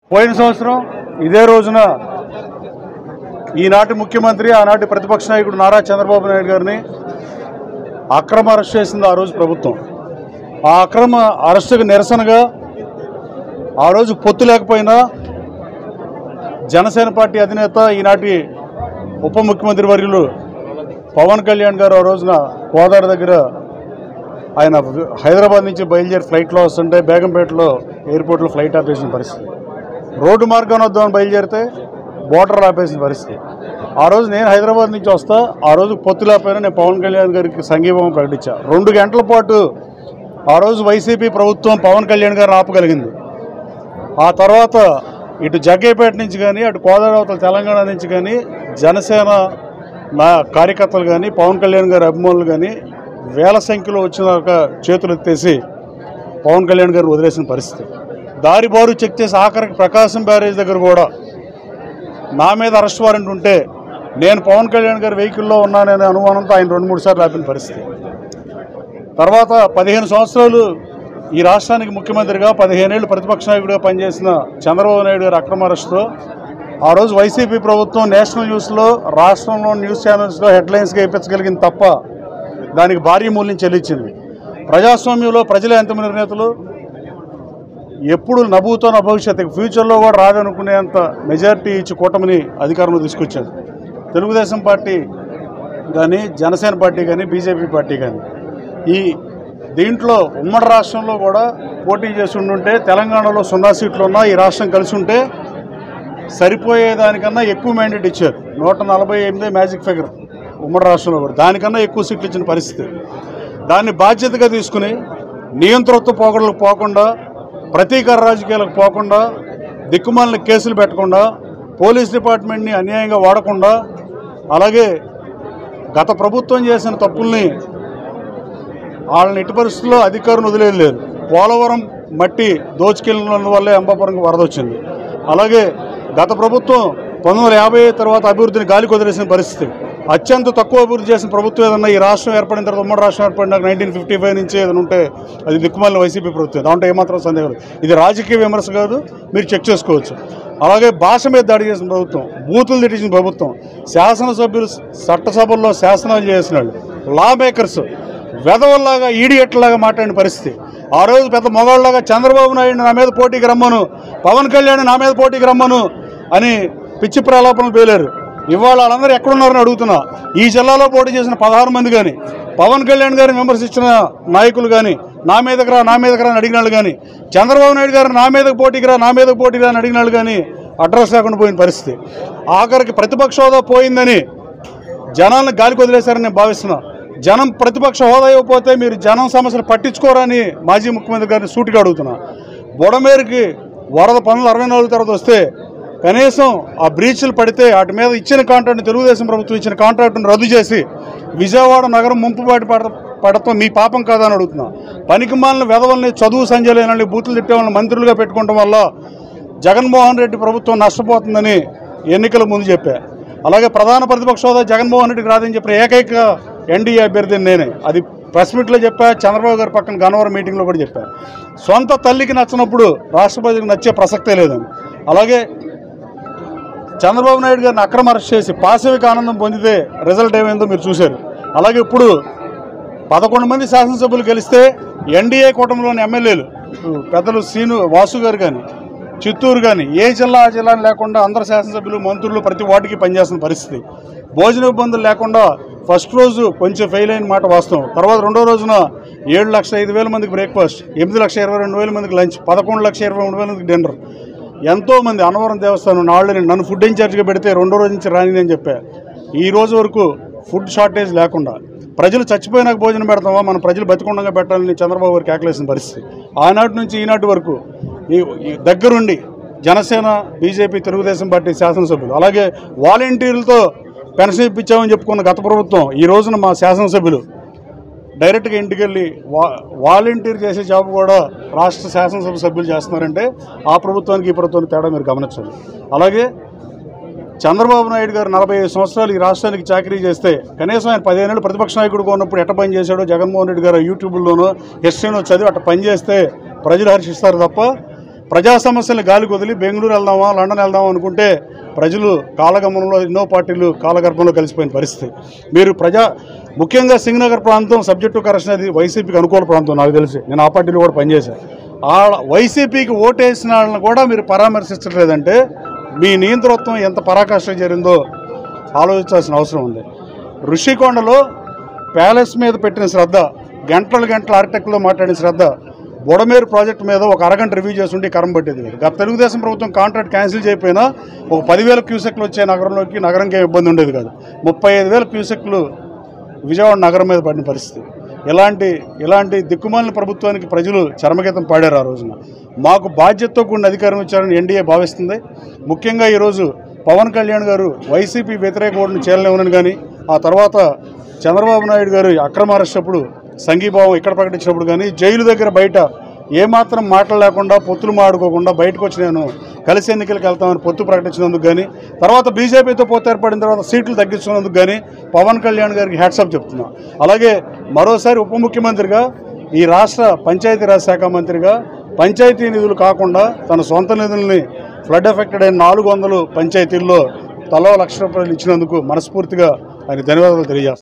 పోయిన సంవత్సరం ఇదే రోజున ఈనాటి ముఖ్యమంత్రి ఆనాటి ప్రతిపక్ష నాయకుడు నారా చంద్రబాబు నాయుడు గారిని అక్రమ అరెస్ట్ చేసింది ఆ రోజు ప్రభుత్వం ఆ అక్రమ అరెస్టుకు నిరసనగా ఆ రోజు పొత్తు లేకపోయినా జనసేన పార్టీ అధినేత ఈనాటి ఉప ముఖ్యమంత్రి వర్యులు పవన్ కళ్యాణ్ గారు ఆ రోజున కోదాడ దగ్గర ఆయన హైదరాబాద్ నుంచి బయలుదేరి ఫ్లైట్లో వస్తుంటే బేగంపేటలో ఎయిర్పోర్ట్లో ఫ్లైట్ ఆపేసిన పరిస్థితి రోడ్డు మార్గం వద్దామని బయలుదేరితే బోర్డర్ ఆపేసిన పరిస్థితి ఆ రోజు నేను హైదరాబాద్ నుంచి వస్తా ఆ రోజు పొత్తు లేకపోయినా నేను పవన్ కళ్యాణ్ గారికి సంఘీభావం ప్రకటించా రెండు గంటల పాటు ఆ రోజు వైసీపీ ప్రభుత్వం పవన్ కళ్యాణ్ గారిని ఆపగలిగింది ఆ తర్వాత ఇటు జగ్గయ్యపేట నుంచి కానీ అటు కోదావతల తెలంగాణ నుంచి కానీ జనసేన నా కార్యకర్తలు కానీ పవన్ కళ్యాణ్ గారి అభిమానులు కానీ వేల సంఖ్యలో వచ్చినాక చేతులు ఎత్తేసి పవన్ కళ్యాణ్ గారు వదిలేసిన పరిస్థితి దారి బారు చెక్ చేసి ఆఖరికి ప్రకాశం బ్యారేజ్ దగ్గర కూడా నా మీద అరెస్ట్ వారెంట్ ఉంటే నేను పవన్ కళ్యాణ్ గారి వెహికల్లో ఉన్నాననే అనుమానంతో ఆయన రెండు మూడు సార్లు ఆపిన పరిస్థితి తర్వాత పదిహేను సంవత్సరాలు ఈ రాష్ట్రానికి ముఖ్యమంత్రిగా పదిహేనేళ్ళు ప్రతిపక్ష నాయకుడిగా పనిచేసిన చంద్రబాబు నాయుడు గారి అక్రమ అరెస్టుతో ఆ రోజు వైసీపీ ప్రభుత్వం నేషనల్ న్యూస్లో రాష్ట్రంలో న్యూస్ ఛానల్స్లో హెడ్లైన్స్గా ఇప్పించగలిగింది తప్ప దానికి భారీ మూల్యం చెల్లించింది ప్రజాస్వామ్యంలో ప్రజలే ఎంతమంది నేతలు ఎప్పుడు నవ్వుతో నా భవిష్యత్తు ఫ్యూచర్లో కూడా రాదనుకునేంత మెజారిటీ ఇచ్చి కూటమిని అధికారంలో తీసుకొచ్చాడు తెలుగుదేశం పార్టీ కానీ జనసేన పార్టీ కానీ బీజేపీ పార్టీ కానీ ఈ దీంట్లో ఉమ్మడి రాష్ట్రంలో కూడా పోటీ చేసి ఉండుంటే తెలంగాణలో సున్నా సీట్లు ఉన్నా ఈ రాష్ట్రం కలిసి ఉంటే సరిపోయేదానికన్నా ఎక్కువ మ్యాండేట్ ఇచ్చారు నూట నలభై ఎనిమిది మ్యాజిక్ ఫిగర్ ఉమ్మడి రాష్ట్రంలో కూడా దానికన్నా ఎక్కువ సీట్లు ఇచ్చిన పరిస్థితి దాన్ని బాధ్యతగా తీసుకుని నియంతృత్వ పోకడలకు పోకుండా ప్రతీకార రాజకీయాలకు పోకుండా దిక్కుమాలిన కేసులు పెట్టకుండా పోలీస్ డిపార్ట్మెంట్ని అన్యాయంగా వాడకుండా అలాగే గత ప్రభుత్వం చేసిన తప్పుల్ని వాళ్ళని ఎట్టి పరిస్థితుల్లో అధికారులు వదిలేదు లేదు పోలవరం మట్టి దోచుకెళ్ళిన వల్లే అంబాపురంకి వరద వచ్చింది అలాగే గత ప్రభుత్వం పంతొమ్మిది వందల యాభై తర్వాత అభివృద్ధిని గాలి కుదిరేసిన పరిస్థితి అత్యంత తక్కువ అభివృద్ధి చేసిన ప్రభుత్వం ఏదన్నా ఈ రాష్ట్రం ఏర్పడిన తర్వాత ఉమ్మడి రాష్ట్రం ఏర్పడినాక నైన్టీన్ ఫిఫ్టీ ఫైవ్ నుంచి ఏదైనా ఉంటే అది దిక్కుమాలిన వైసీపీ ప్రభుత్వం దాంట్లో ఏమాత్రం సందేహం లేదు ఇది రాజకీయ విమర్శ కాదు మీరు చెక్ చేసుకోవచ్చు అలాగే భాష మీద దాడి చేసిన ప్రభుత్వం బూతులు తిట్టించిన ప్రభుత్వం శాసనసభ్యులు చట్టసభల్లో శాసనాలు చేసిన వాళ్ళు లా మేకర్స్ వెధవల్లాగా ఈడియట్లాగా మాట్లాడిన పరిస్థితి ఆ రోజు పెద్ద మొగాళ్ళలాగా చంద్రబాబు నాయుడు నా మీద పోటీకి రమ్మను పవన్ కళ్యాణ్ నా మీద పోటీకి రమ్మను అని పిచ్చి ప్రలాపనలు పేలారు ఇవాళ వాళ్ళందరూ ఎక్కడున్నారని అడుగుతున్నా ఈ జిల్లాలో పోటీ చేసిన పదహారు మంది కానీ పవన్ కళ్యాణ్ గారిని విమర్శించిన నాయకులు కానీ నా మీదకి రా నా మీదకి రా అని అడిగిన వాళ్ళు కానీ చంద్రబాబు నాయుడు గారు నా మీదకి పోటీకి రా నా మీదకి పోటీకి రా అని అడిగిన వాళ్ళు కానీ అడ్రస్ లేకుండా పోయిన పరిస్థితి ఆఖరికి ప్రతిపక్ష హోదా పోయిందని జనాలను గాలికి వదిలేశారని నేను భావిస్తున్నా జనం ప్రతిపక్ష హోదా ఇవ్వకపోతే మీరు జనం సమస్యలు పట్టించుకోరని మాజీ ముఖ్యమంత్రి గారిని సూటిగా అడుగుతున్నా బుడమేరుకి వరద పనులు అరవై నాలుగు తర్వాత వస్తే కనీసం ఆ బ్రీచ్లు పడితే వాటి మీద ఇచ్చిన కాంట్రాక్ట్ని తెలుగుదేశం ప్రభుత్వం ఇచ్చిన కాంట్రాక్ట్ను రద్దు చేసి విజయవాడ నగరం ముంపుబాటు పడ పడటం మీ పాపం కాదని అడుగుతున్నా పనికి మాలిన వెధవల్ని చదువు సంజయలేనని బూతులు తిట్టే వాళ్ళని మంత్రులుగా పెట్టుకోవడం వల్ల జగన్మోహన్ రెడ్డి ప్రభుత్వం నష్టపోతుందని ఎన్నికల ముందు చెప్పా అలాగే ప్రధాన ప్రతిపక్ష హోదా జగన్మోహన్ రెడ్డికి రాదని చెప్పిన ఏకైక ఎన్డీఏ అభ్యర్థిని నేనే అది ప్రెస్ మీట్లో చెప్పా చంద్రబాబు గారి పక్కన గన్నవరం మీటింగ్లో కూడా చెప్పా సొంత తల్లికి నచ్చినప్పుడు రాష్ట్రపతికి నచ్చే ప్రసక్తే లేదని అలాగే చంద్రబాబు నాయుడు గారిని అక్రమ అరెస్ట్ చేసి పాశవిక ఆనందం పొందితే రిజల్ట్ ఏమైందో మీరు చూశారు అలాగే ఇప్పుడు పదకొండు మంది శాసనసభ్యులు గెలిస్తే ఎన్డీఏ కూటమిలోని ఎమ్మెల్యేలు పెద్దలు సీను వాసు గారు కానీ చిత్తూరు కానీ ఏ జిల్లా ఆ జిల్లా అని లేకుండా అందరు శాసనసభ్యులు మంత్రులు ప్రతి వాటికి పనిచేస్తున్న పరిస్థితి భోజన ఇబ్బందులు లేకుండా ఫస్ట్ రోజు కొంచెం ఫెయిల్ అయిన మాట వాస్తవం తర్వాత రెండో రోజున ఏడు లక్షల ఐదు వేల మందికి బ్రేక్ఫాస్ట్ ఎనిమిది లక్షల ఇరవై రెండు వేల మందికి లంచ్ పదకొండు లక్షల ఇరవై మూడు వేల మందికి డిన్నర్ ఎంతో మంది అన్నవరం దేవస్థానం నాళ్ళని నన్ను ఫుడ్ ఇన్ఛార్జ్గా పెడితే రెండో రోజు నుంచి రాని అని చెప్పా ఈ రోజు వరకు ఫుడ్ షార్టేజ్ లేకుండా ప్రజలు చచ్చిపోయినాక భోజనం పెడతామా మన ప్రజలు బతికుండగా పెట్టాలని చంద్రబాబు గారికి ఆకలేసిన పరిస్థితి ఆనాటి నుంచి ఈనాటి వరకు ఈ ఈ దగ్గరుండి జనసేన బీజేపీ తెలుగుదేశం పార్టీ శాసనసభ్యులు అలాగే వాలంటీర్లతో పెన్షన్ ఇప్పించామని చెప్పుకున్న గత ప్రభుత్వం ఈ రోజున మా శాసనసభ్యులు డైరెక్ట్గా ఇంటికి వెళ్ళి వా వాలంటీర్ చేసే జాబ్ కూడా రాష్ట్ర శాసనసభ సభ్యులు చేస్తున్నారంటే ఆ ప్రభుత్వానికి ఈ ప్రభుత్వానికి తేడా మీరు గమనించాలి అలాగే చంద్రబాబు నాయుడు గారు నలభై ఐదు సంవత్సరాలు ఈ రాష్ట్రానికి చాకరీ చేస్తే కనీసం ఆయన పదిహేనేళ్ళు ప్రతిపక్ష నాయకుడుగా ఉన్నప్పుడు ఎట్ట పని చేశాడో జగన్మోహన్ రెడ్డి గారు యూట్యూబ్లోనో హిస్టరీలో చదివి అట్ట పని చేస్తే ప్రజలు హర్షిస్తారు తప్ప ప్రజా సమస్యలు గాలి వదిలి బెంగళూరు వెళ్దామా లండన్ వెళ్దామా అనుకుంటే ప్రజలు కాలగమనంలో ఎన్నో పార్టీలు కాలగర్భంలో కలిసిపోయిన పరిస్థితి మీరు ప్రజా ముఖ్యంగా సింగనగర్ ప్రాంతం సబ్జెక్టు కరెక్షన్ అది వైసీపీకి అనుకూల ప్రాంతం నాకు తెలిసి నేను ఆ పార్టీలో కూడా పనిచేశాను ఆ వైసీపీకి ఓటేసిన వాళ్ళని కూడా మీరు పరామర్శించట్లేదంటే మీ నియంతృత్వం ఎంత పరాకాష్ట జరిగిందో ఆలోచించాల్సిన అవసరం ఉంది ఋషికొండలో ప్యాలెస్ మీద పెట్టిన శ్రద్ధ గంటలు గంటల ఆర్టికల్లో మాట్లాడిన శ్రద్ధ బుడమేరు ప్రాజెక్టు మీద ఒక అరగంట రివ్యూ చేస్తుంటే కరం పట్టేది కాదు గత తెలుగుదేశం ప్రభుత్వం కాంట్రాక్ట్ క్యాన్సిల్ చేయకపోయినా ఒక పదివేల క్యూసెక్లు వచ్చే నగరంలోకి నగరంకి ఏం ఇబ్బంది ఉండేది కాదు ముప్పై ఐదు వేల క్యూసెక్లు విజయవాడ నగరం మీద పడిన పరిస్థితి ఇలాంటి ఇలాంటి దిక్కుమాలిన ప్రభుత్వానికి ప్రజలు చరమగీతం పాడారు ఆ రోజున మాకు బాధ్యతతో కూడిన అధికారం ఇచ్చారని ఎన్డీఏ భావిస్తుంది ముఖ్యంగా ఈరోజు పవన్ కళ్యాణ్ గారు వైసీపీ వ్యతిరేక ఓటును చేయలేమని కానీ ఆ తర్వాత చంద్రబాబు నాయుడు గారు అక్రమ అరెస్ట్ అప్పుడు సంఘీభావం ఇక్కడ ప్రకటించినప్పుడు కానీ జైలు దగ్గర బయట ఏమాత్రం మాటలు లేకుండా పొత్తులు మాడుకోకుండా బయటకు వచ్చి నేను కలిసి ఎన్నికలకు వెళ్తామని పొత్తు ప్రకటించినందుకు కానీ తర్వాత బీజేపీతో పొత్తు ఏర్పడిన తర్వాత సీట్లు తగ్గించుకున్నందుకు కానీ పవన్ కళ్యాణ్ గారికి హ్యాట్సప్ చెప్తున్నా అలాగే మరోసారి ఉప ముఖ్యమంత్రిగా ఈ రాష్ట్ర పంచాయతీరాజ్ శాఖ మంత్రిగా పంచాయతీ నిధులు కాకుండా తన సొంత నిధుల్ని ఫ్లడ్ ఎఫెక్టెడ్ అయిన నాలుగు వందలు పంచాయతీల్లో తలో లక్ష రూపాయలు ఇచ్చినందుకు మనస్ఫూర్తిగా ఆయన ధన్యవాదాలు తెలియజేస్తాను